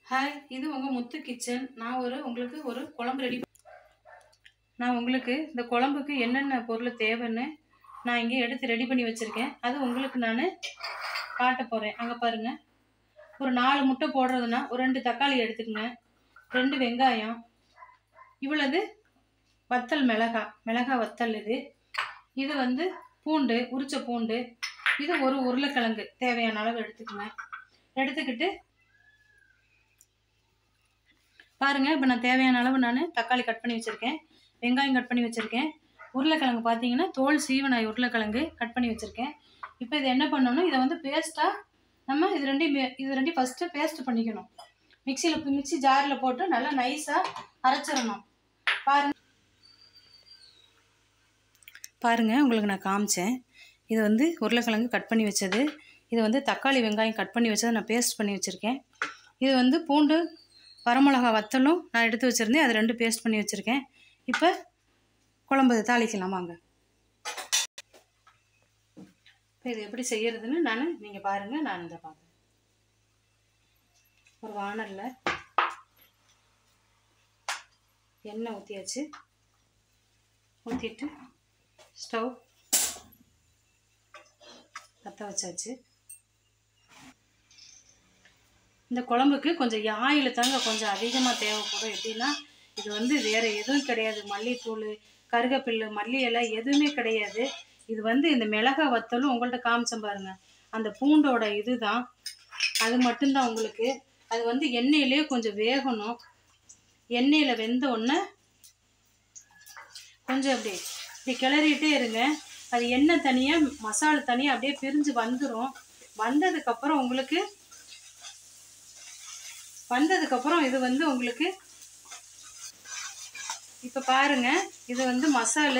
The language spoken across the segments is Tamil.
ஹாய் இது உங்கள் முத்து கிச்சன் நான் ஒரு உங்களுக்கு ஒரு குழம்பு ரெடி நான் உங்களுக்கு இந்த குழம்புக்கு என்னென்ன பொருள் தேவைன்னு நான் இங்கே எடுத்து ரெடி பண்ணி வச்சுருக்கேன் அது உங்களுக்கு நான் காட்ட போகிறேன் அங்கே பாருங்கள் ஒரு நாலு முட்டை போடுறதுன்னா ஒரு ரெண்டு தக்காளி எடுத்துக்கங்க ரெண்டு வெங்காயம் இவ்வளவு வத்தல் மிளகா மிளகா வத்தல் இது இது வந்து பூண்டு உரிச்ச பூண்டு இது ஒரு உருளைக்கிழங்கு தேவையான அளவு எடுத்துக்கங்க எடுத்துக்கிட்டு பாருங்க இப்போ நான் தேவையான அளவு நான் தக்காளி கட் பண்ணி வச்சுருக்கேன் வெங்காயம் கட் பண்ணி வச்சுருக்கேன் உருளைக்கிழங்கு பார்த்தீங்கன்னா தோல் சீவனாய் உருளைக்கிழங்கு கட் பண்ணி வச்சுருக்கேன் இப்போ இது என்ன பண்ணணும் இதை வந்து பேஸ்ட்டாக நம்ம இது ரெண்டையும் மே- இது ரெண்டையும் ஃபஸ்ட்டு பேஸ்ட் பண்ணிக்கணும் மிக்சியில் மிக்ஸி ஜாரில் போட்டு நல்லா நைஸாக அரைச்சிடணும் பாருங்க பாருங்க உங்களுக்கு நான் காமிச்சேன் இது வந்து உருளைக்கிழங்கு கட் பண்ணி வச்சது இது வந்து தக்காளி வெங்காயம் கட் பண்ணி வச்சதை நான் பேஸ்ட் பண்ணி வச்சுருக்கேன் இது வந்து பூண்டு வரமிளகா வத்தலும் நான் எடுத்து வச்சுருந்தேன் அது ரெண்டு பேஸ்ட் பண்ணி வச்சுருக்கேன் இப்போ குழம்பு தாளிக்கலாம் வாங்க இப்போ இது எப்படி செய்யறதுன்னு நான் நீங்கள் பாருங்கள் நான் இந்த பார்க்குறேன் ஒரு வானலில் எண்ணெய் ஊற்றியாச்சு ஊற்றிட்டு ஸ்டவ் பற்ற வச்சாச்சு இந்த குழம்புக்கு கொஞ்சம் ஆயில் தாங்க கொஞ்சம் அதிகமாக தேவைப்படும் எப்படின்னா இது வந்து வேறு எதுவும் கிடையாது மல்லித்தூள் கருகப்பில்லு மல்லி இலை எதுவுமே கிடையாது இது வந்து இந்த மிளகா வத்தலும் உங்கள்கிட்ட காமிச்சேன் பாருங்க அந்த பூண்டோட இதுதான் அது மட்டும்தான் உங்களுக்கு அது வந்து எண்ணெயிலே கொஞ்சம் வேகணும் எண்ணெயில் வெந்த உடனே கொஞ்சம் அப்படியே இப்படி கிளறிட்டே இருங்க அது எண்ணெய் தனியாக மசாலா தனியாக அப்படியே பிரிஞ்சு வந்துடும் வந்ததுக்கப்புறம் உங்களுக்கு வந்ததுக்கப்புறம் இது வந்து உங்களுக்கு இப்போ பாருங்க இது வந்து மசாலு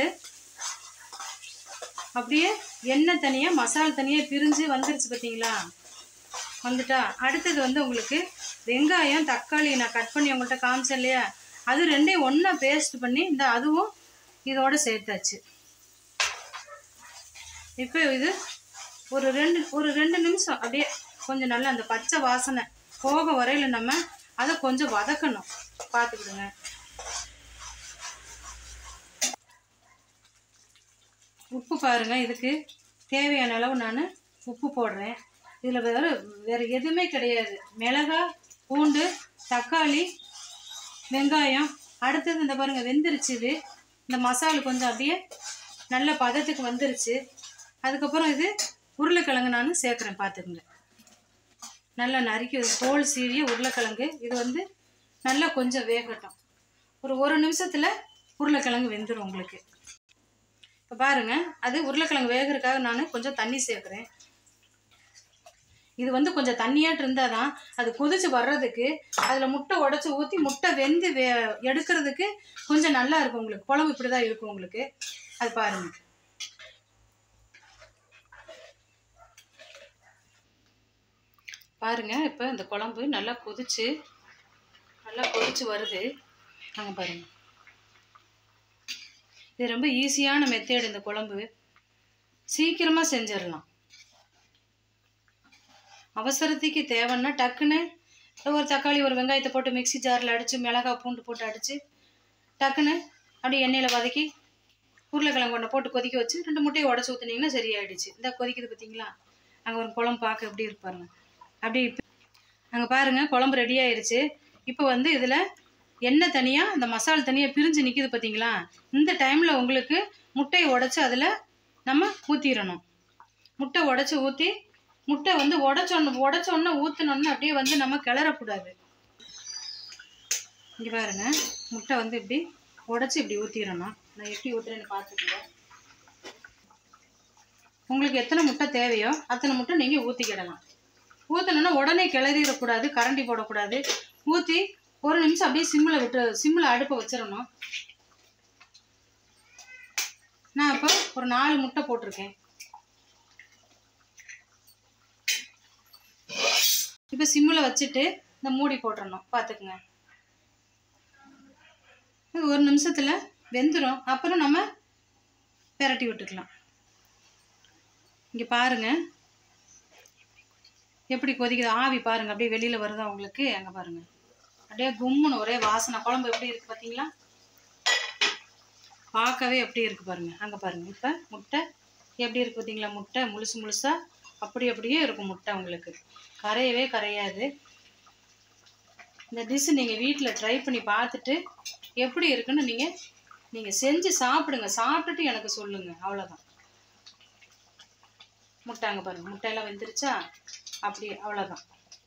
அப்படியே எண்ணெய் தனியாக மசால் தனியாக பிரிஞ்சு வந்துருச்சு பார்த்தீங்களா வந்துட்டா அடுத்தது வந்து உங்களுக்கு வெங்காயம் தக்காளி நான் கட் பண்ணி உங்கள்கிட்ட காமிச்சேன் இல்லையா அது ரெண்டையும் ஒன்றா பேஸ்ட் பண்ணி இந்த அதுவும் இதோட சேர்த்தாச்சு இப்போ இது ஒரு ரெண்டு ஒரு ரெண்டு நிமிஷம் அப்படியே கொஞ்சம் நல்லா அந்த பச்சை வாசனை போக வரையில நம்ம அதை கொஞ்சம் வதக்கணும் பார்த்துக்கிடுங்க உப்பு பாருங்க இதுக்கு தேவையான அளவு நான் உப்பு போடுறேன் இதில் வேறு வேறு எதுவுமே கிடையாது மிளகா பூண்டு தக்காளி வெங்காயம் அடுத்தது இந்த பாருங்க வெந்துருச்சு இது இந்த மசாலா கொஞ்சம் அப்படியே நல்ல பதத்துக்கு வந்துருச்சு அதுக்கப்புறம் இது உருளைக்கிழங்கு நான் சேர்க்குறேன் பார்த்துக்குங்க நல்லா நறுக்கி தோல் சீவிய உருளைக்கிழங்கு இது வந்து நல்லா கொஞ்சம் வேகட்டும் ஒரு ஒரு நிமிஷத்தில் உருளைக்கிழங்கு வெந்துடும் உங்களுக்கு இப்போ பாருங்கள் அது உருளைக்கிழங்கு வேகிறதுக்காக நான் கொஞ்சம் தண்ணி சேர்க்குறேன் இது வந்து கொஞ்சம் தண்ணியாட்டு இருந்தால் தான் அது கொதிச்சு வர்றதுக்கு அதில் முட்டை உடச்சி ஊற்றி முட்டை வெந்து வே எடுக்கிறதுக்கு கொஞ்சம் நல்லா இருக்கும் உங்களுக்கு குழம்பு இப்படி தான் இருக்கும் உங்களுக்கு அது பாருங்கள் பாருங்க இப்போ இந்த குழம்பு நல்லா கொதிச்சு நல்லா கொதிச்சு வருது அங்கே பாருங்க இது ரொம்ப ஈஸியான மெத்தேடு இந்த குழம்பு சீக்கிரமாக செஞ்சிடலாம் அவசரத்துக்கு தேவைன்னா டக்குன்னு ஒரு தக்காளி ஒரு வெங்காயத்தை போட்டு மிக்ஸி ஜாரில் அடித்து மிளகாய் பூண்டு போட்டு அடித்து டக்குன்னு அப்படியே எண்ணெயில் வதக்கி உருளைக்கிழங்கு ஒன்றை போட்டு கொதிக்க வச்சு ரெண்டு முட்டையை உடச்சி ஊற்றுனீங்கன்னா சரியாயிடுச்சு இந்த கொதிக்குது பார்த்தீங்களா அங்கே ஒரு குழம்பு பார்க்க எப்படி இருப்பாருங்க அப்படி அங்கே பாருங்கள் குழம்பு ரெடி ஆயிருச்சு இப்போ வந்து இதில் எண்ணெய் தனியாக அந்த மசால் தனியாக பிரிஞ்சு நிற்கிது பார்த்தீங்களா இந்த டைமில் உங்களுக்கு முட்டையை உடச்சி அதில் நம்ம ஊற்றிடணும் முட்டை உடச்சி ஊற்றி முட்டை வந்து உடச்சொன்னு உடச்சோன்னே ஊற்றினோன்னு அப்படியே வந்து நம்ம கிளறக்கூடாது இங்கே பாருங்க முட்டை வந்து இப்படி உடச்சி இப்படி ஊற்றிடணும் நான் எப்படி ஊற்றுறேன்னு பார்த்துக்கங்க உங்களுக்கு எத்தனை முட்டை தேவையோ அத்தனை முட்டை நீங்கள் ஊற்றிக்கிடலாம் ஊற்றணுன்னா உடனே கிளறிடக்கூடாது கரண்டி போடக்கூடாது ஊற்றி ஒரு நிமிஷம் அப்படியே சிம்மில் விட்டு சிம்மில் அடுப்பை வச்சிடணும் நான் இப்போ ஒரு நாலு முட்டை போட்டிருக்கேன் இப்போ சிம்மில் வச்சுட்டு இந்த மூடி போட்டுறணும் பார்த்துக்குங்க இது ஒரு நிமிஷத்தில் வெந்துடும் அப்புறம் நம்ம பெரட்டி விட்டுக்கலாம் இங்கே பாருங்கள் எப்படி கொதிக்குது ஆவி பாருங்க அப்படியே வெளியில் வருதா உங்களுக்கு அங்கே பாருங்க அப்படியே கும்முன்னு ஒரே வாசனை குழம்பு எப்படி இருக்கு பார்த்தீங்களா பார்க்கவே எப்படி இருக்கு பாருங்க அங்கே பாருங்க இப்போ முட்டை எப்படி இருக்கு பார்த்தீங்களா முட்டை முழுசு முழுசா அப்படி அப்படியே இருக்கும் முட்டை உங்களுக்கு கரையவே கரையாது இந்த டிஷ் நீங்கள் வீட்டில் ட்ரை பண்ணி பார்த்துட்டு எப்படி இருக்குன்னு நீங்கள் நீங்கள் செஞ்சு சாப்பிடுங்க சாப்பிட்டுட்டு எனக்கு சொல்லுங்கள் அவ்வளோதான் முட்டை அங்கே பாருங்கள் முட்டையெல்லாம் வெந்துருச்சா அப்படியே அவ்வளோதான்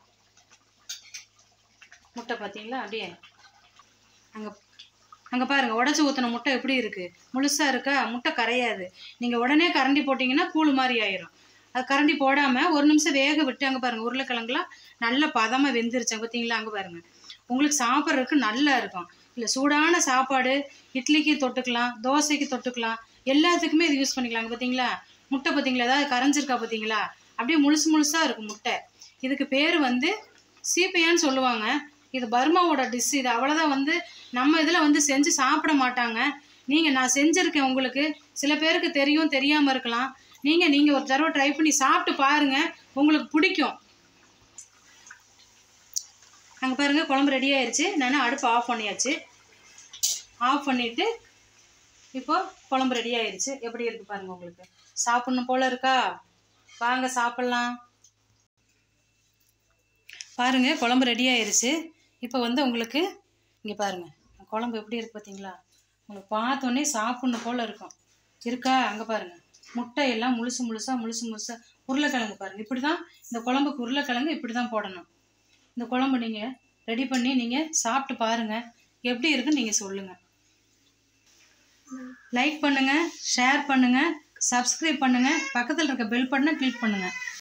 முட்டை பார்த்தீங்களா அப்படியே அங்கே அங்கே பாருங்கள் உடச்சி ஊற்றின முட்டை எப்படி இருக்குது முழுசாக இருக்கா முட்டை கரையாது நீங்கள் உடனே கரண்டி போட்டிங்கன்னா கூழ் மாதிரி ஆயிரும் அது கரண்டி போடாமல் ஒரு நிமிஷம் வேக விட்டு அங்கே பாருங்கள் உருளைக்கிழங்குலாம் நல்ல பதமாக வெந்துருச்சு பார்த்தீங்களா அங்கே பாருங்கள் உங்களுக்கு சாப்பிட்றதுக்கு நல்லா இருக்கும் இல்லை சூடான சாப்பாடு இட்லிக்கு தொட்டுக்கலாம் தோசைக்கு தொட்டுக்கலாம் எல்லாத்துக்குமே இது யூஸ் பண்ணிக்கலாங்க பார்த்தீங்களா முட்டை பார்த்தீங்களா ஏதாவது கரைஞ்சிருக்கா பார்த்தீங்களா அப்படியே முழுசு முழுசாக இருக்கும் முட்டை இதுக்கு பேர் வந்து சீப்பையான்னு சொல்லுவாங்க இது பர்மாவோட டிஷ் இது அவ்வளோதான் வந்து நம்ம இதில் வந்து செஞ்சு சாப்பிட மாட்டாங்க நீங்கள் நான் செஞ்சுருக்கேன் உங்களுக்கு சில பேருக்கு தெரியும் தெரியாமல் இருக்கலாம் நீங்கள் நீங்கள் ஒரு தடவை ட்ரை பண்ணி சாப்பிட்டு பாருங்கள் உங்களுக்கு பிடிக்கும் அங்கே பாருங்கள் குழம்பு ரெடி ஆயிருச்சு நான் அடுப்பு ஆஃப் பண்ணியாச்சு ஆஃப் பண்ணிவிட்டு இப்போ குழம்பு ரெடி ஆயிருச்சு எப்படி இருக்கு பாருங்க உங்களுக்கு சாப்பிடணும் போல இருக்கா வாங்க சாப்பிட்லாம் பாருங்க குழம்பு ரெடி ஆயிருச்சு இப்போ வந்து உங்களுக்கு இங்கே பாருங்க குழம்பு எப்படி இருக்கு பார்த்தீங்களா உங்களுக்கு பார்த்தோன்னே சாப்பிடணும் போல இருக்கும் இருக்கா அங்கே பாருங்க முட்டை எல்லாம் முழுசு முழுசா முழுசு முழுசா உருளைக்கிழங்கு பாருங்க இப்படி தான் இந்த குழம்புக்கு உருளைக்கிழங்கு இப்படி தான் போடணும் இந்த குழம்பு நீங்கள் ரெடி பண்ணி நீங்கள் சாப்பிட்டு பாருங்கள் எப்படி இருக்குன்னு நீங்கள் சொல்லுங்கள் லைக் பண்ணுங்கள் ஷேர் பண்ணுங்கள் சப்ஸ்கிரைப் பண்ணுங்கள் பக்கத்தில் இருக்க பெல் பட்டனை கிளிக் பண்ணுங்கள்